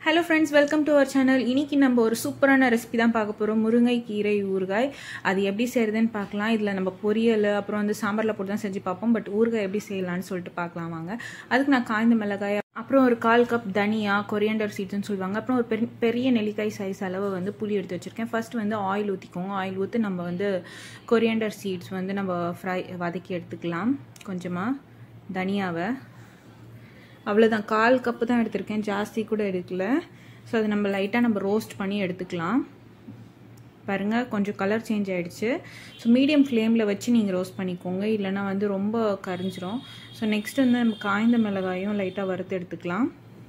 hello friends welcome to our channel இன்னைக்கு நம்ம ஒரு சூப்பரான ரெசிபி தான் பார்க்க போகிறோம் முருங்கை கீரை ஊறுகாய் அது எப்படி செய்யறதுன்னு பார்க்கலாம் இதில் நம்ம பொரியல் அப்புறம் வந்து சாம்பாரில் போட்டு தான் செஞ்சு பார்ப்போம் பட் ஊறுகாய் எப்படி செய்யலாம்னு சொல்லிட்டு பார்க்கலாம் வாங்க அதுக்கு நான் காய்ந்த மிளகாய் அப்புறம் ஒரு கால் கப் தனியா கொரியண்டர் சீட்ஸ்னு சொல்லுவாங்க அப்புறம் ஒரு பெரிய பெரிய நெல்லிக்காய் சைஸ் அளவு வந்து புளி எடுத்து வச்சுருக்கேன் ஃபர்ஸ்ட் வந்து ஆயில் ஊற்றிக்கோங்க ஆயில் ஊற்றி நம்ம வந்து கொரியண்டர் சீட்ஸ் வந்து நம்ம ஃப்ரை வதக்கி எடுத்துக்கலாம் கொஞ்சமாக தனியாவை அவ்வளோதான் கால் கப்பு தான் எடுத்திருக்கேன் ஜாஸ்தி கூட எடுக்கல ஸோ அதை நம்ம லைட்டாக நம்ம ரோஸ்ட் பண்ணி எடுத்துக்கலாம் பாருங்கள் கொஞ்சம் கலர் சேஞ்ச் ஆகிடுச்சு ஸோ மீடியம் ஃப்ளேமில் வச்சு நீங்கள் ரோஸ்ட் பண்ணிக்கோங்க இல்லைனா வந்து ரொம்ப கரிஞ்சிரும் ஸோ நெக்ஸ்ட் வந்து நம்ம காய்ந்த மிளகாயும் லைட்டாக வறுத்து எடுத்துக்கலாம்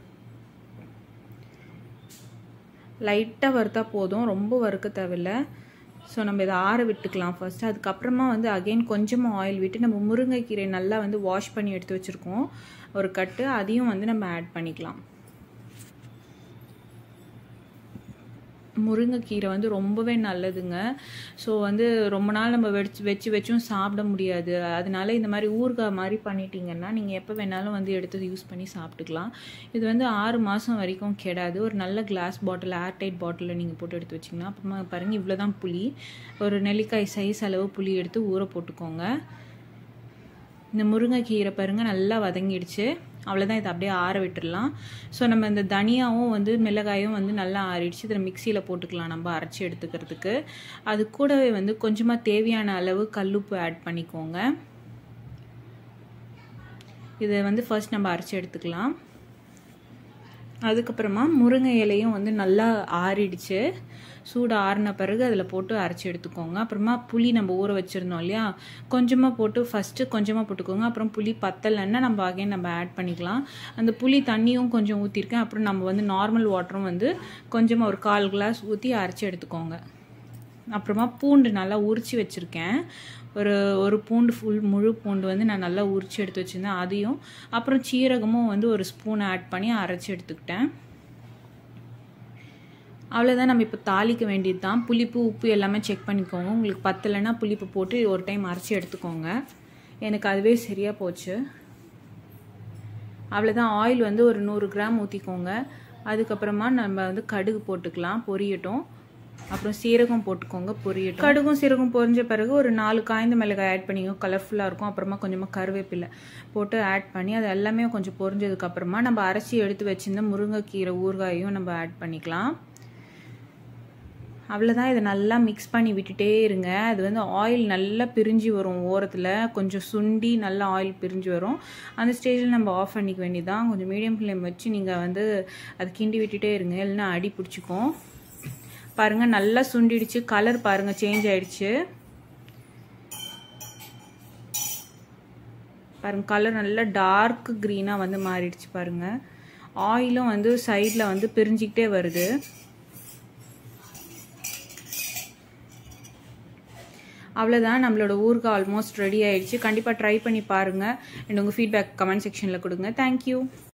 லைட்டாக வறுத்தா போதும் ரொம்ப வறுக்க தேவையில்லை ஸோ நம்ம இதை ஆற விட்டுக்கலாம் ஃபர்ஸ்ட் அதுக்கப்புறமா வந்து அகெயின் கொஞ்சமாக ஆயில் விட்டு நம்ம முருங்கைக்கீரை நல்லா வந்து வாஷ் பண்ணி எடுத்து வச்சுருக்கோம் ஒரு கட்டு அதையும் வந்து நம்ம ஆட் பண்ணிக்கலாம் முருங்கைக்கீரை வந்து ரொம்பவே நல்லதுங்க ஸோ வந்து ரொம்ப நாள் நம்ம வச்சு வச்சு வச்சும் சாப்பிட முடியாது அதனால இந்த மாதிரி ஊறுகாய் மாதிரி பண்ணிட்டீங்கன்னா நீங்கள் எப்போ வேணாலும் வந்து எடுத்து யூஸ் பண்ணி சாப்பிட்டுக்கலாம் இது வந்து ஆறு மாதம் வரைக்கும் கெடாது ஒரு நல்ல கிளாஸ் பாட்டில் ஏர்டைட் பாட்டிலில் நீங்கள் போட்டு எடுத்து வச்சிங்கன்னா அப்புறமா பாருங்கள் இவ்வளோ தான் புளி ஒரு நெல்லிக்காய் சைஸ் அளவு புளி எடுத்து ஊற போட்டுக்கோங்க இந்த முருங்கைக்கீரை பாருங்கள் நல்லா வதங்கிடுச்சு அவ்வளோதான் இதை அப்படியே ஆற விட்டுடலாம் ஸோ நம்ம இந்த தனியாவும் வந்து மிளகாயும் வந்து நல்லா ஆறிடுச்சு இதில் மிக்சியில் போட்டுக்கலாம் நம்ம அரைச்சி எடுத்துக்கிறதுக்கு அது கூடவே வந்து கொஞ்சமாக தேவையான அளவு கல்லுப்பு ஆட் பண்ணிக்கோங்க இதை வந்து ஃபர்ஸ்ட் நம்ம அரைச்சி எடுத்துக்கலாம் அதுக்கப்புறமா முருங்கை இலையும் வந்து நல்லா ஆறிடுச்சு சூடு ஆறின பிறகு அதில் போட்டு அரைச்சி எடுத்துக்கோங்க அப்புறமா புளி நம்ம ஊற வச்சுருந்தோம் இல்லையா கொஞ்சமாக போட்டு ஃபஸ்ட்டு கொஞ்சமாக போட்டுக்கோங்க அப்புறம் புளி பத்தலைன்னா நம்ம அகைன் நம்ம ஆட் பண்ணிக்கலாம் அந்த புளி தண்ணியும் கொஞ்சம் ஊற்றிருக்கேன் அப்புறம் நம்ம வந்து நார்மல் வாட்டரும் வந்து கொஞ்சமாக ஒரு கால் கிளாஸ் ஊற்றி அரைச்சி எடுத்துக்கோங்க அப்புறமா பூண்டு நல்லா உரிச்சு வச்சுருக்கேன் ஒரு ஒரு பூண்டு ஃபுல் முழு பூண்டு வந்து நான் நல்லா உரிச்சு எடுத்து வச்சுருந்தேன் அதையும் அப்புறம் சீரகமும் வந்து ஒரு ஸ்பூன் ஆட் பண்ணி அரைச்சி எடுத்துக்கிட்டேன் அவ்வளோதான் நம்ம இப்போ தாளிக்க வேண்டியது தான் புளிப்பு உப்பு எல்லாமே செக் பண்ணிக்கோங்க உங்களுக்கு பத்தலைன்னா புளிப்பு போட்டு ஒரு டைம் அரைச்சி எடுத்துக்கோங்க எனக்கு அதுவே சரியாக போச்சு அவ்வளோதான் ஆயில் வந்து ஒரு நூறு கிராம் ஊற்றிக்கோங்க அதுக்கப்புறமா நம்ம வந்து கடுகு போட்டுக்கலாம் பொரியட்டும் அப்புறம் சீரகம் போட்டுக்கோங்க பொரியட்டும் கடுகும் சீரகம் பொரிஞ்ச பிறகு ஒரு நாலு காய்ந்த மிளகாய் ஆட் பண்ணிக்கோங்க கலர்ஃபுல்லாக இருக்கும் அப்புறமா கொஞ்சமாக கருவேப்பிலை போட்டு ஆட் பண்ணி அது எல்லாமே கொஞ்சம் பொரிஞ்சதுக்கப்புறமா நம்ம அரைச்சி எடுத்து வச்சிருந்த முருங்கைக்கீரை ஊறுகாயும் நம்ம ஆட் பண்ணிக்கலாம் அவ்வளோதான் இதை நல்லா மிக்ஸ் பண்ணி விட்டுட்டே இருங்க அது வந்து ஆயில் நல்லா பிரிஞ்சு வரும் ஓரத்தில் கொஞ்சம் சுண்டி நல்லா ஆயில் பிரிஞ்சு வரும் அந்த ஸ்டேஜில் நம்ம ஆஃப் பண்ணிக்க வேண்டியதான் கொஞ்சம் மீடியம் ஃப்ளேம் வச்சு நீங்கள் வந்து அது கிண்டி விட்டுட்டே இருங்க இல்லைன்னா அடி பிடிச்சிக்கும் பாருங்கள் நல்லா சுண்டிடுச்சு கலர் பாருங்கள் சேஞ்ச் ஆயிடுச்சு பாருங்க கலர் நல்லா டார்க் க்ரீனாக வந்து மாறிடுச்சு பாருங்கள் ஆயிலும் வந்து சைடில் வந்து பிரிஞ்சிக்கிட்டே வருது அவ்வளோதான் நம்மளோட ஊருக்கு ஆல்மோஸ்ட் ரெடி ஆயிடுச்சு கண்டிப்பாக ட்ரை பண்ணி பாருங்கள் அண்ட் உங்கள் ஃபீட்பேக் கமெண்ட் செக்ஷனில் கொடுங்க தேங்க்யூ